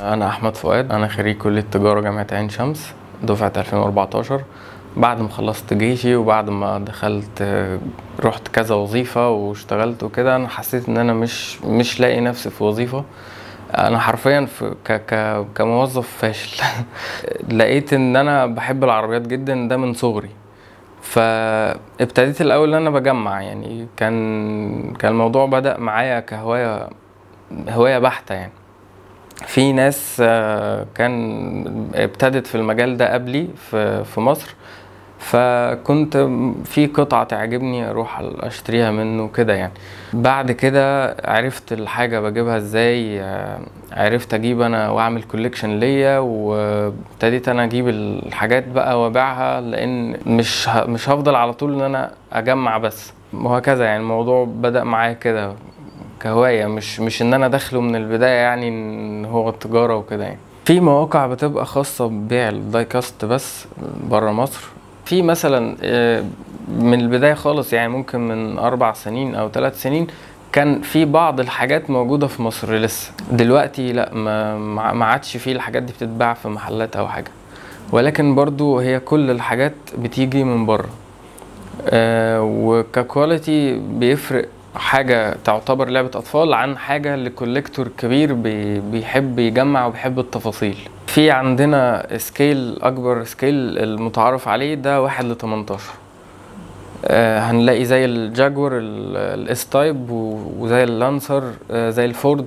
انا احمد فؤاد انا خريج كليه تجاره جامعه عين شمس دفعه 2014 بعد ما خلصت جيشي وبعد ما دخلت آه، رحت كذا وظيفه واشتغلت وكده انا حسيت ان انا مش مش لاقي نفسي في وظيفه انا حرفيا في ك ك كموظف فاشل لقيت ان انا بحب العربيات جدا ده من صغري فابتديت الاول ان انا بجمع يعني كان كان الموضوع بدأ معايا كهوايه هوايه بحته يعني في ناس آه، كان ابتدت في المجال ده قبلي في في مصر فكنت في قطعة تعجبني اروح اشتريها منه كده يعني بعد كده عرفت الحاجة بجيبها ازاي آه، عرفت اجيب انا واعمل كوليكشن ليا وابتديت انا اجيب الحاجات بقى وابيعها لان مش ه- مش هفضل على طول ان انا اجمع بس وهكذا يعني الموضوع بدأ معايا كده كهواية مش مش ان انا داخله من البداية يعني ان هو التجارة وكده يعني في مواقع بتبقى خاصة ببيع الداي كاست بس بره مصر في مثلا آه، من البداية خالص يعني ممكن من أربع سنين أو ثلاث سنين كان في بعض الحاجات موجودة في مصر لسه دلوقتي لا ما ما ما عادش في الحاجات دي بتتباع في محلات أو حاجة ولكن برضو هي كل الحاجات بتيجي من بره آه، وككواليتي بيفرق حاجة تعتبر لعبة أطفال عن حاجة لكوليكتور كبير بي- بيحب يجمع وبيحب التفاصيل في عندنا سكيل أكبر سكيل المتعارف عليه ده واحد لتمنتاشر آه، هنلاقي زي الجاكور الاس تايب وزي اللانسر آه، زي الفورد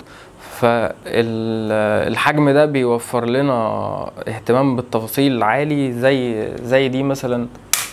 فالحجم ده بيوفر لنا اهتمام بالتفاصيل عالي زي زي دي مثلا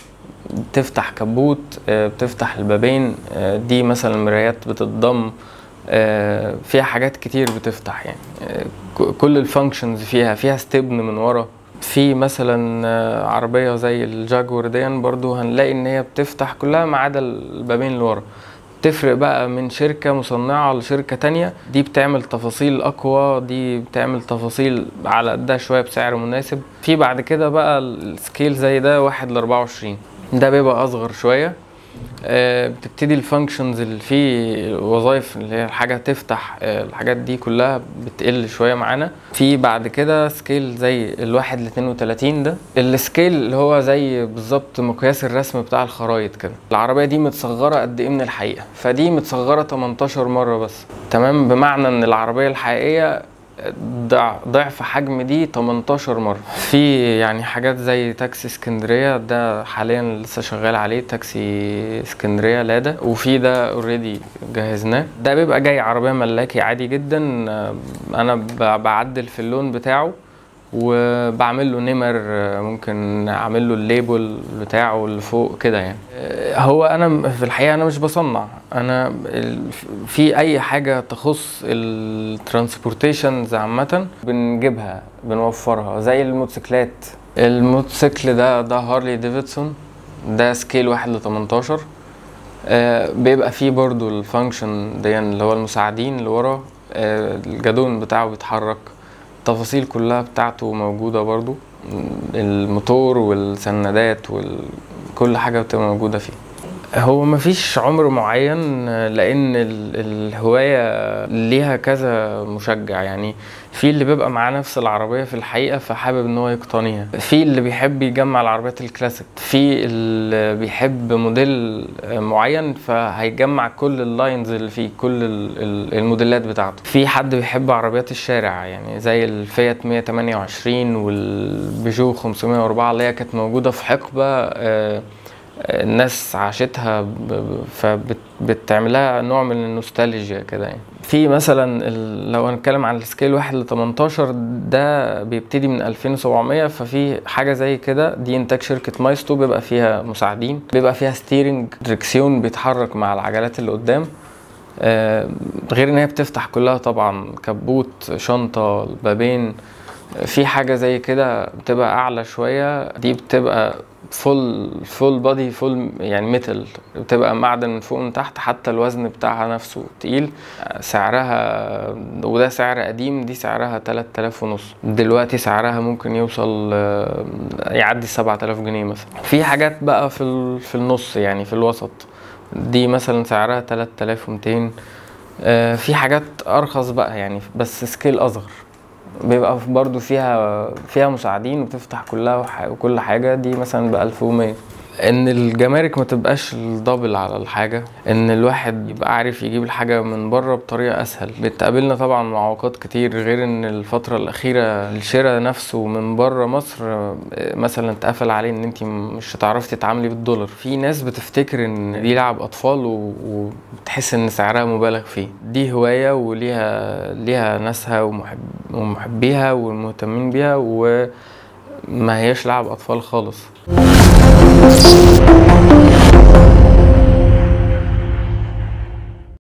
بتفتح كبوت آه، بتفتح البابين آه، دي مثلا مرايات بتتضم آه، فيها حاجات كتير بتفتح يعني آه، ك- كل الفانكشنز فيها فيها ستبن من ورا في مثلا آه، عربية زي الجاكور دي برضو هنلاقي ان هي بتفتح كلها ما عدا البابين اللي ورا تفرق بقى من شركة مصنعة لشركة تانية دي بتعمل تفاصيل أقوى دي بتعمل تفاصيل على قدها شوية بسعر مناسب في بعد كده بقى السكيل زي ده واحد لأربعة وعشرين ده بيبقى أصغر شوية آه، بتبتدي الفانكشنز اللي فيه وظائف اللي هي الحاجة تفتح آه، الحاجات دي كلها بتقل شوية معانا في بعد كده سكيل زي الواحد لاتنين وتلاتين ده السكيل اللي هو زي بالظبط مقياس الرسم بتاع الخرايط كده العربية دي متصغرة قد ايه من الحقيقة فدي متصغرة 18 مرة بس تمام بمعنى ان العربية الحقيقية ضع- ضعف حجم دي 18 مرة في يعني حاجات زي تاكسي اسكندرية ده حاليا لسه شغال عليه تاكسي اسكندرية لادا وفي ده اوريدي جهزناه ده بيبقى جاي عربية ملاكي عادي جدا آه، انا ب- بعدل في اللون بتاعه وبعمل له نمر آه، ممكن اعمل له الليبل بتاعه اللي فوق كده يعني آه، هو انا م- في الحقيقه انا مش بصنع انا ال- في اي حاجه تخص الترانسبورتيشنز عامه بنجيبها بنوفرها زي الموتوسيكلات الموتوسيكل ده ده هارلي ديفيدسون ده سكيل واحد ل 18 آه، بيبقى فيه برضو الفانكشن دي اللي هو المساعدين اللي ورا آه، الجادون بتاعه بيتحرك التفاصيل كلها بتاعته موجودة برضو الموتور والسندات وكل حاجة بتبقى موجودة فيه هو مفيش عمر معين لان ال- الهوايه ليها كذا مشجع يعني في اللي بيبقى معاه نفس العربيه في الحقيقه فحابب ان هو يقتنيها في اللي بيحب يجمع العربيات الكلاسيك في اللي بيحب موديل معين فهيجمع كل اللاينز اللي فيه كل ال- ال- الموديلات بتاعته في حد بيحب عربيات الشارع يعني زي الفيات 128 والبيجو 504 اللي هي كانت موجوده في حقبه آه، الناس عاشتها ب- ب- فبتعملها نوع من النوستالجيا كده يعني في مثلا ال- لو هنتكلم عن السكيل واحد ل 18 ده بيبتدي من 2700 ففي حاجه زي كده دي انتاج شركه مايستو بيبقى فيها مساعدين بيبقى فيها ستيرنج دركسيون بيتحرك مع العجلات اللي قدام آه، غير ان هي بتفتح كلها طبعا كبوت شنطه البابين في حاجه زي كده بتبقى اعلى شويه دي بتبقى فول فول بادي فول يعني ميتال بتبقى معدن من فوق ومن تحت حتى الوزن بتاعها نفسه تقيل سعرها وده سعر قديم دي سعرها 3000 ونص دلوقتي سعرها ممكن يوصل آه، يعدي 7000 جنيه مثلا في حاجات بقى في ال- في النص يعني في الوسط دي مثلا سعرها 3200 آه، في حاجات ارخص بقى يعني بس سكيل اصغر بيبقى برضو فيها فيها مساعدين وبتفتح كلها وح- وكل حاجة دي مثلا بألف ومية ان الجمارك ما تبقاش الدبل على الحاجة ان الواحد يبقى عارف يجيب الحاجة من بره بطريقة اسهل بتقابلنا طبعا معوقات كتير غير ان الفترة الاخيرة الشراء نفسه من بره مصر آه، مثلا اتقفل عليه ان انت مش هتعرفي تتعاملي بالدولار في ناس بتفتكر ان دي لعب اطفال و- وبتحس ان سعرها مبالغ فيه دي هواية وليها ليها ناسها ومحب ومحبيها والمهتمين بيها وما هياش لعب اطفال خالص